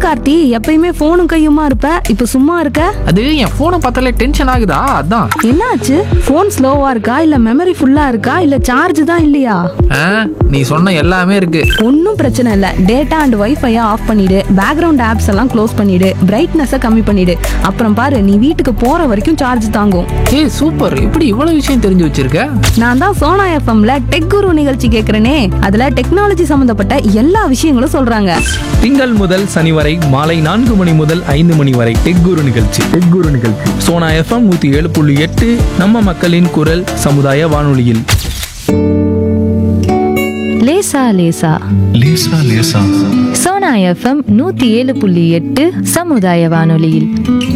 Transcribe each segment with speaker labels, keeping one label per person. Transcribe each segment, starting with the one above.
Speaker 1: கார்த்தி எப்பயுமே போனும் கையுமா இருப்ப இப்ப சும்மா இருக்க
Speaker 2: அது என் போனை பார்த்தாலே டென்ஷன் ஆகுதா அதான்
Speaker 1: என்னாச்சு போன் ஸ்லோவா இருக்கா இல்ல மெமரி ஃபுல்லா இருக்கா இல்ல சார்ஜ் தான் இல்லையா
Speaker 2: ஆ, நீ சொன்ன எல்லாமே இருக்கு
Speaker 1: ஒன்றும் பிரச்சனை இல்லை டேட்டா அண்ட் வைஃபையை ஆஃப் பண்ணிடு பேக்ரவுண்ட் ஆப்ஸ் எல்லாம் க்ளோஸ் பண்ணிடு பிரைட்னஸை கம்மி பண்ணிடு அப்புறம் பாரு நீ வீட்டுக்கு போற வரைக்கும் சார்ஜ் தாங்கும்
Speaker 2: ஏய் சூப்பர் இப்படி இவ்வளவு விஷயம் தெரிஞ்சு வச்சிருக்க
Speaker 1: நான் தான் சோனா எஃப்எம்ல டெக் குரு நிகழ்ச்சி கேட்கிறேனே அதுல டெக்னாலஜி சம்பந்தப்பட்ட எல்லா விஷயங்களும் சொல்றாங்க
Speaker 3: திங்கள் முதல் சனி வரை மாலை நான்கு மணி முதல் ஐந்து மணி வரை டெக் குரு நிகழ்ச்சி டெக் குரு நிகழ்ச்சி சோனா எஃப்எம் நூத்தி ஏழு புள்ளி எட்டு நம்ம மக்களின் குரல் சமுதாய வானொலியில்
Speaker 4: லேசா லேசா
Speaker 5: லேசா லேசா
Speaker 4: சோனா எஃப்எம் நூத்தி ஏழு புள்ளி எட்டு சமுதாய வானொலியில்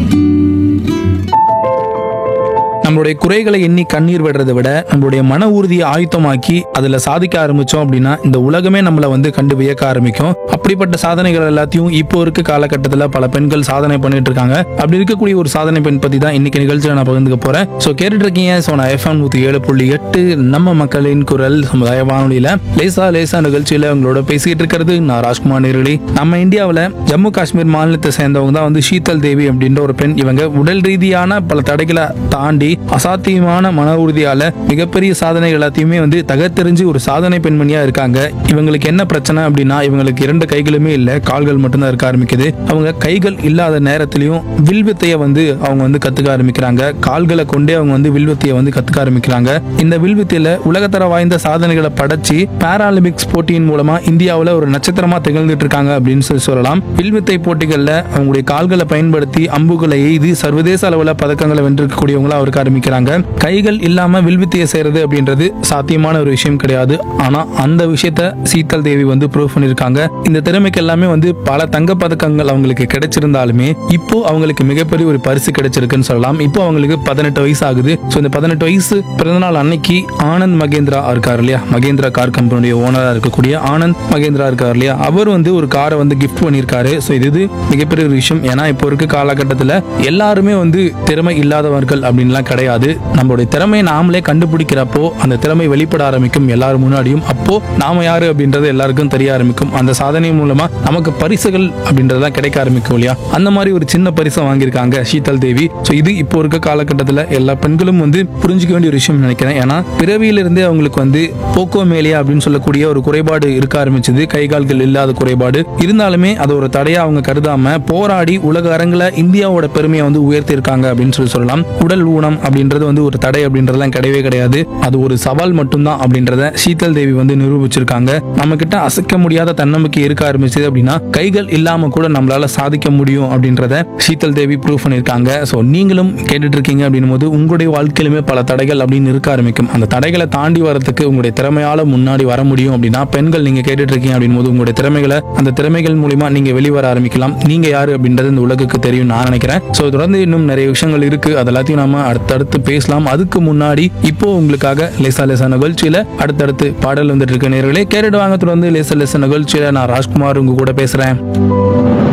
Speaker 3: நம்மளுடைய குறைகளை எண்ணி கண்ணீர் விடுறதை விட நம்மளுடைய மன உறுதியை ஆயுத்தமாக்கி அதுல சாதிக்க ஆரம்பிச்சோம் அப்படின்னா இந்த உலகமே நம்மளை வந்து கண்டு வியக்க ஆரம்பிக்கும் அப்படிப்பட்ட சாதனைகள் எல்லாத்தையும் இப்போ இருக்க காலகட்டத்தில் பல பெண்கள் சாதனை பண்ணிட்டு இருக்காங்க அப்படி இருக்கக்கூடிய ஒரு சாதனை பெண் பத்தி தான் இன்னைக்கு நிகழ்ச்சியில் நான் பகிர்ந்துக்க போறேன் ஸோ கேட்டுட்டு இருக்கீங்க ஸோ நான் எஃப்எம் நூத்தி ஏழு புள்ளி எட்டு நம்ம மக்களின் குரல் சமுதாய வானொலியில லேசா லேசா நிகழ்ச்சியில உங்களோட பேசிக்கிட்டு இருக்கிறது நான் ராஜ்குமார் நேரடி நம்ம இந்தியாவில் ஜம்மு காஷ்மீர் மாநிலத்தை சேர்ந்தவங்க தான் வந்து ஷீதல் தேவி அப்படின்ற ஒரு பெண் இவங்க உடல் ரீதியான பல தடைகளை தாண்டி அசாத்தியமான மன உறுதியால மிகப்பெரிய சாதனை எல்லாத்தையுமே வந்து தகர்த்தெறிஞ்சு ஒரு சாதனை பெண்மணியா இருக்காங்க இவங்களுக்கு என்ன பிரச்சனை அப்படின்னா இவங்களுக்கு இரண்டு கைகளுமே இல்ல கால்கள் மட்டும்தான் இருக்க ஆரம்பிக்குது அவங்க கைகள் இல்லாத நேரத்திலையும் வில்வித்தையை வந்து அவங்க வந்து கத்துக்க ஆரம்பிக்கிறாங்க கால்களை கொண்டே அவங்க வந்து வில்வித்தையை வந்து கத்துக்க ஆரம்பிக்கிறாங்க இந்த வில்வித்தையில உலகத்தர வாய்ந்த சாதனைகளை படைச்சு பாராலிம்பிக்ஸ் போட்டியின் மூலமா இந்தியாவில் ஒரு நட்சத்திரமா திகழ்ந்துட்டு இருக்காங்க அப்படின்னு சொல்லி சொல்லலாம் வில்வித்தை போட்டிகள்ல அவங்களுடைய கால்களை பயன்படுத்தி அம்புகளை எய்து சர்வதேச அளவில் பதக்கங்களை வென்றிருக்கக்கூடியவங்களா அவருக்கு ஆரம்பிக்கிறாங்க கைகள் இல்லாம வில்வித்தையை செய்யறது அப்படின்றது சாத்தியமான ஒரு விஷயம் கிடையாது ஆனா அந்த விஷயத்த சீத்தல் தேவி வந்து ப்ரூவ் பண்ணிருக்காங்க இந்த திறமைக்கு எல்லாமே வந்து பல தங்க பதக்கங்கள் அவங்களுக்கு கிடைச்சிருந்தாலுமே இப்போ அவங்களுக்கு மிகப்பெரிய ஒரு பரிசு கிடைச்சிருக்குன்னு சொல்லலாம் இப்போ அவங்களுக்கு பதினெட்டு வயசு ஆகுது ஸோ இந்த பதினெட்டு வயசு பிறந்தநாள் அன்னைக்கு ஆனந்த் மகேந்திரா இருக்கார் இல்லையா மகேந்திரா கார் கம்பெனியுடைய ஓனரா இருக்கக்கூடிய ஆனந்த் மகேந்திரா இருக்கார் இல்லையா அவர் வந்து ஒரு காரை வந்து கிஃப்ட் பண்ணியிருக்காரு ஸோ இது இது மிகப்பெரிய ஒரு விஷயம் ஏன்னா இப்போ இருக்க காலகட்டத்தில் எல்லாருமே வந்து திறமை இல்லாதவர்கள் அப்படின்லாம் கிடையாது நம்மளுடைய திறமையை நாமளே கண்டுபிடிக்கிறப்போ அந்த திறமை வெளிப்பட ஆரம்பிக்கும் எல்லாரும் முன்னாடியும் அப்போ நாம யாரு அப்படின்றது எல்லாருக்கும் தெரிய ஆரம்பிக்கும் அந்த சாதனை மூலமா நமக்கு பரிசுகள் அப்படின்றதெல்லாம் கிடைக்க ஆரம்பிக்கும் இல்லையா அந்த மாதிரி ஒரு சின்ன பரிசை வாங்கியிருக்காங்க சீதல் தேவி ஸோ இது இப்போ இருக்க காலகட்டத்தில் எல்லா பெண்களும் வந்து புரிஞ்சுக்க வேண்டிய ஒரு விஷயம் நினைக்கிறேன் ஏன்னா பிறவியிலிருந்தே அவங்களுக்கு வந்து போக்கோமேலியா அப்படின்னு சொல்லக்கூடிய ஒரு குறைபாடு இருக்க ஆரம்பிச்சது கை கால்கள் இல்லாத குறைபாடு இருந்தாலுமே அதை ஒரு தடையா அவங்க கருதாம போராடி உலக அரங்கில் இந்தியாவோட பெருமையை வந்து உயர்த்தி இருக்காங்க அப்படின்னு சொல்லி சொல்லலாம் உடல் ஊனம் அப்படின்றது வந்து ஒரு தடை அப்படின்றதெல்லாம் கிடையவே கிடையாது அது ஒரு சவால் மட்டும்தான் அப்படின்றத சீதல் தேவி வந்து நிரூபிச்சிருக்காங்க நம்ம கிட்ட அசைக்க முடியாத தன்னம்பிக்கை இருக்க ஆரம்பிச்சது அப்படின்னா கைகள் இல்லாம கூட நம்மளால சாதிக்க முடியும் அப்படின்றத சீதல் தேவி ப்ரூவ் பண்ணியிருக்காங்க ஸோ நீங்களும் கேட்டுட்டு இருக்கீங்க அப்படின்னும் போது உங்களுடைய வாழ்க்கையிலுமே பல தடைகள் அப்படின்னு இருக்க ஆரம்பிக்கும் அந்த தடைகளை தாண்டி வரதுக்கு உங்களுடைய திறமையால முன்னாடி வர முடியும் அப்படின்னா பெண்கள் நீங்க கேட்டுட்டு இருக்கீங்க அப்படின் போது உங்களுடைய திறமைகளை அந்த திறமைகள் மூலியமா நீங்க வெளிவர ஆரம்பிக்கலாம் நீங்க யாரு அப்படின்றது இந்த உலகுக்கு தெரியும் நான் நினைக்கிறேன் ஸோ தொடர்ந்து இன்னும் நிறைய விஷயங்கள் இருக்கு அது எல்லாத்தையும் நாம அடுத்தடுத்து பேசலாம் அதுக்கு முன்னாடி இப்போ உங்களுக்காக லேசா லேசா நிகழ்ச்சியில அடுத்தடுத்து பாடல் வந்துட்டு இருக்க நேர்களே கேட்டுட்டு வாங்க தொடர்ந்து லேசா லேசா நிகழ்ச்சியில நான் ராஜ்குமார் உங்க கூட பேசுறேன்